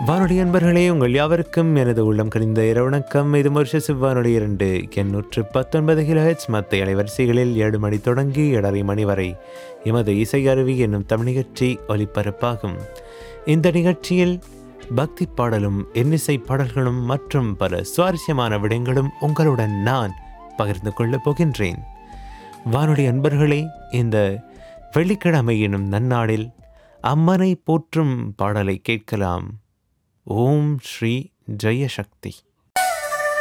வானொலி அன்பர்களே உங்கள் யாவருக்கும் எனது உள்ளம் கனிந்த இரவணக்கம் இது வருஷ செவ்வானொலி இரண்டு எண்ணூற்று பத்தொன்பது கிலோஹெட்ஸ் மத்த அலைவரிசைகளில் ஏழு மணி தொடங்கி ஏழரை மணி வரை எமது இசை அருவி என்னும் தமிழ் நிகழ்ச்சி ஒலிபரப்பாகும் இந்த நிகழ்ச்சியில் பக்தி பாடலும் எண்ணிசை பாடல்களும் மற்றும் பல சுவாரஸ்யமான விடயங்களும் உங்களுடன் நான் பகிர்ந்து கொள்ளப் போகின்றேன் வானொலி அன்பர்களே இந்த வெள்ளிக்கிழமை எனும் நன்னாளில் அம்மனை போற்றும் பாடலை கேட்கலாம் ஓம் ஸ்ரீ ஜெயசக்தி